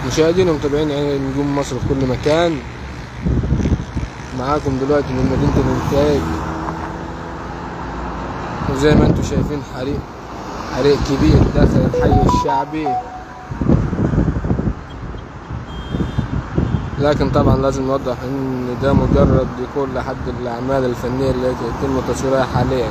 مشاهدينا ومتابعين نجوم مصر في كل مكان معاكم دلوقتي من مدينة الإنتاج وزي ما انتم شايفين حريق حريق كبير داخل الحي الشعبي لكن طبعا لازم نوضح ان ده مجرد ديكور لحد الاعمال الفنية التي يتم تصويرها حاليا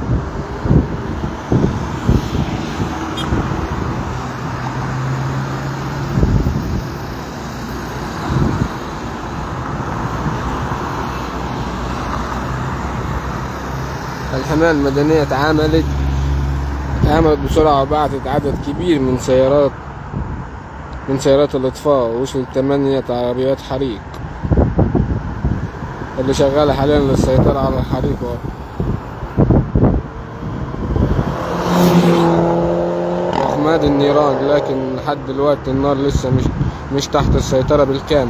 الحماية المدنية اتعاملت اتعاملت بسرعة وبعتت عدد كبير من سيارات من سيارات الإطفاء وصلت ثمانية عربيات حريق اللي شغالة حاليا للسيطرة على الحريق وإخماد النيران لكن لحد دلوقتي النار لسه مش مش تحت السيطرة بالكامل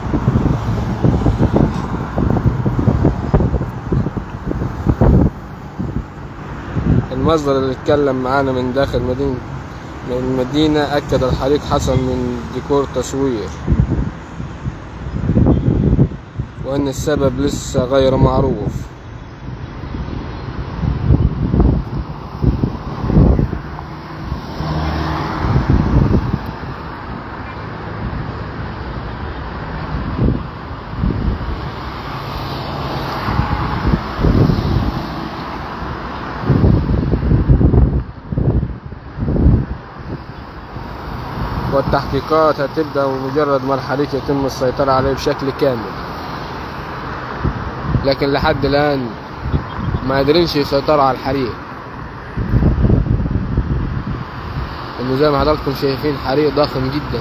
المصدر اللي اتكلم معانا من داخل مدينة من المدينة أكد الحريق حصل من ديكور تصوير وأن السبب لسه غير معروف والتحقيقات هتبدأ ومجرد ما الحريق يتم السيطرة عليه بشكل كامل لكن لحد الآن ما قادرينش يسيطروا على الحريق انه زي ما حضراتكم شايفين حريق ضخم جدا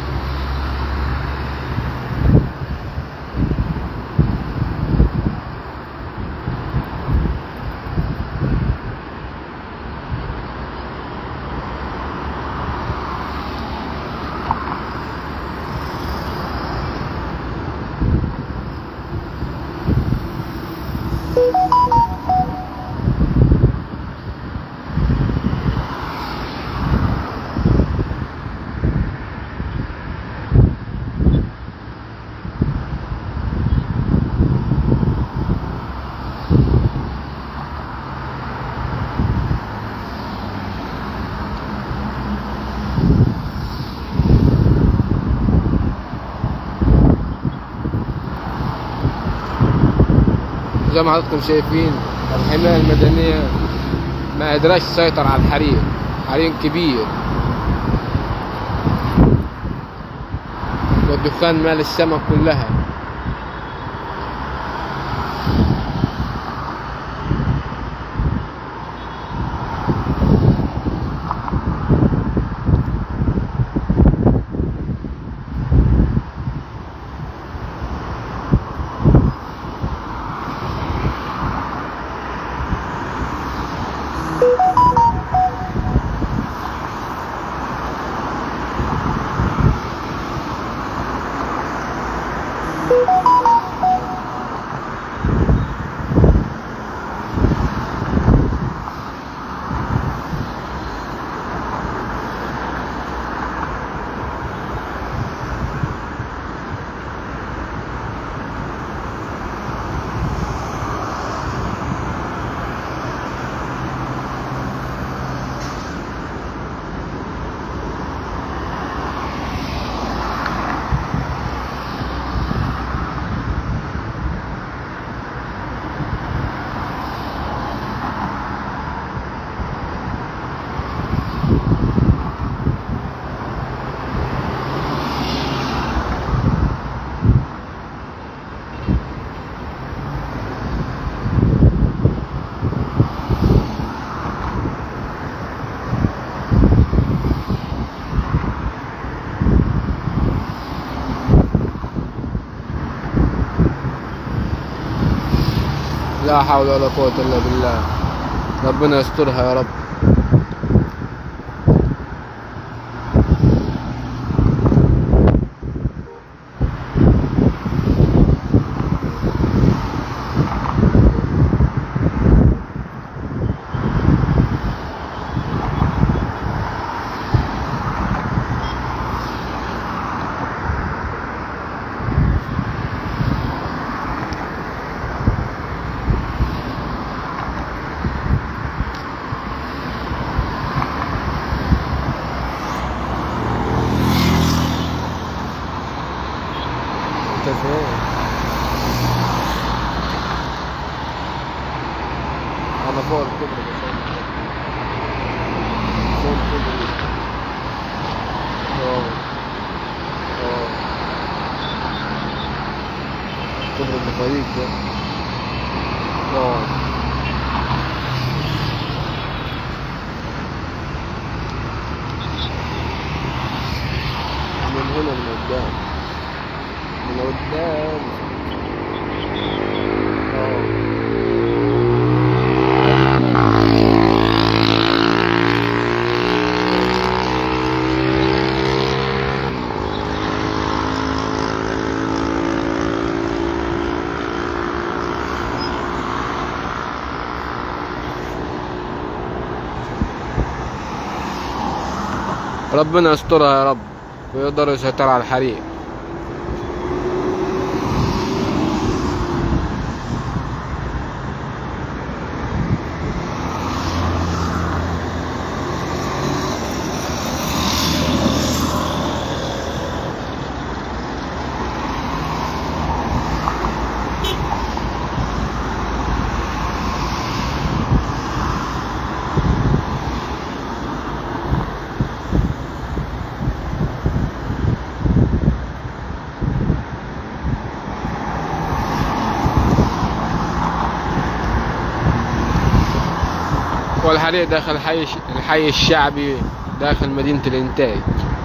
زي ما حضراتكم شايفين الحماية المدنية ما قدرش تسيطر على الحريق حريق كبير والدخان مال السما كلها لا حول ولا قوة إلا بالله ربنا يسترها يا رب فين انا فوق الكبرى بصور فوق الكبرى اه اه كبرى البطريق ده اه من هنا من قدام من قدام اه ربنا يسترها يا رب ويقدر يسيطر على الحريق والحريق داخل الحي الحي الشعبي داخل مدينة الإنتاج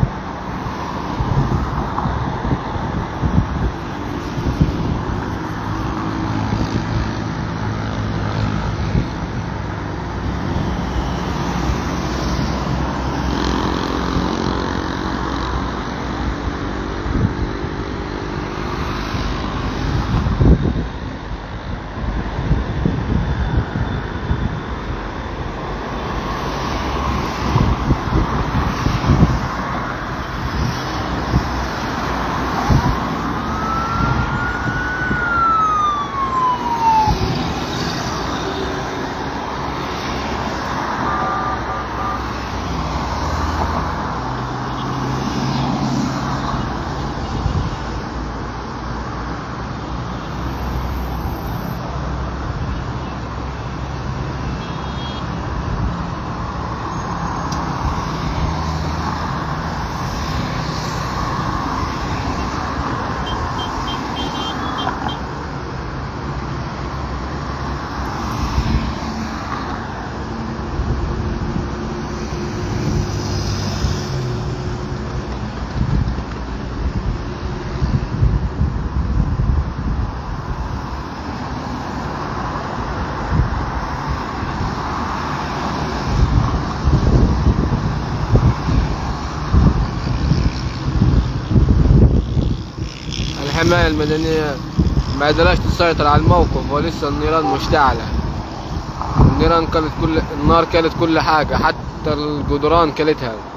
الحماية المدنية ما قدرش تسيطر على الموقف ولسه النيران مشتعلة النيران كلت كل النار كلت كل حاجة حتى الجدران كلتها